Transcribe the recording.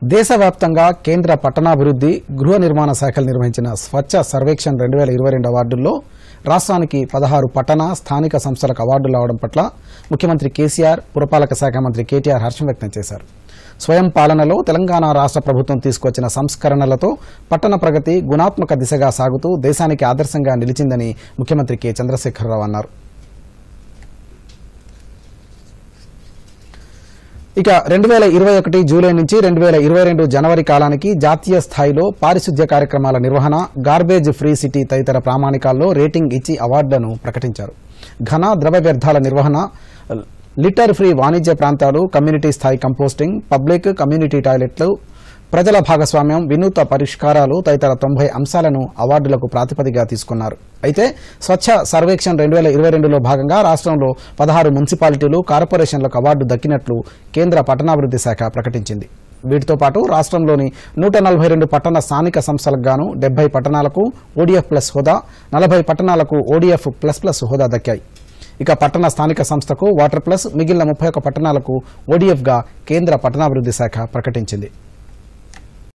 దేశవ్యాప్తంగా కేంద్ర పట్టణాభివృద్ది గృహ నిర్మాణ శాఖలు నిర్వహించిన స్వచ్ఛ సర్వేక్షణ్ రెండు వేల ఇరవై రెండు అవార్డుల్లో రాష్ట్రానికి పదహారు పట్టణ స్థానిక సంస్థలకు అవార్డులు రావడం పట్ల ముఖ్యమంత్రి కేసీఆర్ పురపాలక శాఖ మంత్రి కేటీఆర్ హర్షం వ్యక్తం చేశారు స్వయం పాలనలో తెలంగాణ రాష్ట్ర ప్రభుత్వం తీసుకొచ్చిన సంస్కరణలతో పట్టణ ప్రగతి గుణాత్మక దిశగా సాగుతూ దేశానికి ఆదర్శంగా నిలిచిందని ముఖ్యమంత్రి కె చంద్రశేఖరరావు అన్నారు ఇక రెండు వేల ఇరవై ఒకటి జూలై నుంచి రెండు వేల ఇరవై రెండు జనవరి కాలానికి జాతీయ స్థాయిలో పారిశుద్ధ్య కార్యక్రమాల నిర్వహణ గార్బేజ్ ఫ్రీ సిటీ తదితర ప్రామాణికాల్లో రేటింగ్ ఇచ్చి అవార్డులను ప్రకటించారు ఘన ద్రవ వ్యర్థాల నిర్వహణ లిటర్ ఫ్రీ వాణిజ్య ప్రాంతాలు కమ్యూనిటీ స్థాయి కంపోస్టింగ్ పబ్లిక్ కమ్యూనిటీ టాయిలెట్లు ప్రజల భాగస్వామ్యం వినూత్న పరిష్కారాలు తదితర తొంభై అంశాలను అవార్డులకు ప్రాతిపదికగా తీసుకున్నారు అయితే స్వచ్ఛ సర్వేక్షణ్ రెండు వేల ఇరవై రెండులో భాగంగా రాష్ట్రంలో పదహారు మున్సిపాలిటీలు కార్పొరేషన్లకు అవార్డు దక్కినట్లు కేంద్ర పట్టణాభివృద్ది శాఖ ప్రకటించింది వీటితో పాటు రాష్ట్రంలోని నూట నలభై రెండు పట్టణ స్థానిక సంస్థలకు గాను డెబ్బై పట్టణాలకు ఓడీఎఫ్ ప్లస్ హోదా నలభై పట్టణాలకు ఓడీఎఫ్ ప్లస్ ప్లస్ హోదా దక్కాయి ఇక పట్టణ స్థానిక సంస్థకు వాటర్ ప్లస్ మిగిలిన ముప్పై ఒక్క పట్టణాలకు ఓడీఎఫ్గా కేంద్ర పట్టణాభివృద్ది శాఖ ప్రకటించింది